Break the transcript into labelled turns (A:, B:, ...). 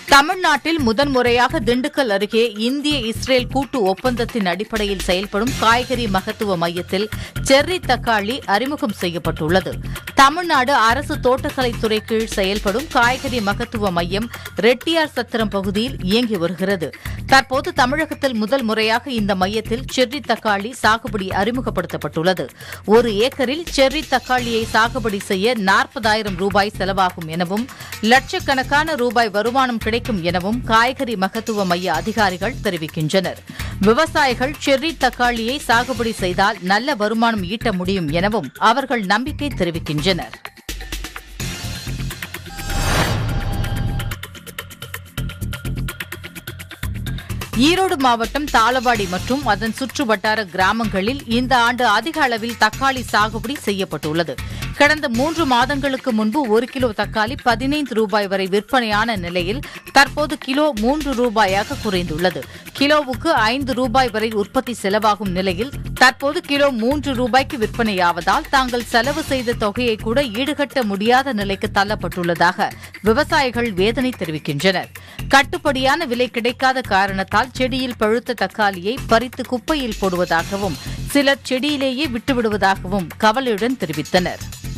A: தமிழ்நாட்டில் முதன்முறையாக திண்டுக்கல் அருகே இந்திய இஸ்ரேல் கூட்டு ஒப்பந்தத்தின் அடிப்படையில் செயல்படும் காய்கறி மகத்துவ மையத்தில் செர்ரி தக்காளி அறிமுகம் செய்யப்பட்டுள்ளது தமிழ்நாடு அரசு தோட்டக்கலைத்துறை கீழ் செயல்படும் காய்கறி மகத்துவ மையம் ரெட்டியார் சத்திரம் பகுதியில் இயங்கி வருகிறது தற்போது தமிழகத்தில் முதல் முறையாக இந்த மையத்தில் செர்ரி தக்காளி சாகுபடி அறிமுகப்படுத்தப்பட்டுள்ளது ஒரு ஏக்கரில் செர்ரி தக்காளியை சாகுபடி செய்ய நாற்பதாயிரம் ரூபாய் செலவாகும் எனவும் லட்சக்கணக்கான ரூபாய் வருமானம் கிடைக்கும் எனவும் காய்கறி மகத்துவ மைய அதிகாரிகள் தெரிவிக்கின்றனர் விவசாயிகள் செர்ரி தக்காளியை சாகுபடி செய்தால் நல்ல வருமானம் ஈட்ட முடியும் எனவும் அவர்கள் நம்பிக்கை தெரிவிக்கின்றனர் ஈரோடு மாவட்டம் தாளவாடி மற்றும் அதன் சுற்று வட்டார கிராமங்களில் இந்த ஆண்டு அதிக அளவில் தக்காளி சாகுபடி செய்யப்பட்டுள்ளது கடந்த மூன்று மாதங்களுக்கு முன்பு ஒரு கிலோ தக்காளி பதினைந்து ரூபாய் வரை விற்பனையான நிலையில் தற்போது கிலோ மூன்று ரூபாயாக குறைந்துள்ளது கிலோவுக்கு ஐந்து ரூபாய் வரை உற்பத்தி செலவாகும் நிலையில் தற்போது கிலோ மூன்று ரூபாய்க்கு விற்பனையாவதால் தாங்கள் செலவு செய்த தொகையை கூட ஈடுகட்ட முடியாத நிலைக்கு தள்ளப்பட்டுள்ளதாக விவசாயிகள் வேதனை தெரிவிக்கின்றனர் கட்டுப்படியான விலை கிடைக்காத காரணத்தால் செடியில் பழுத்த தக்காளியை பறித்து குப்பையில் போடுவதாகவும் சிலர் செடியிலேயே விட்டுவிடுவதாகவும் கவலையுடன் தெரிவித்தனர்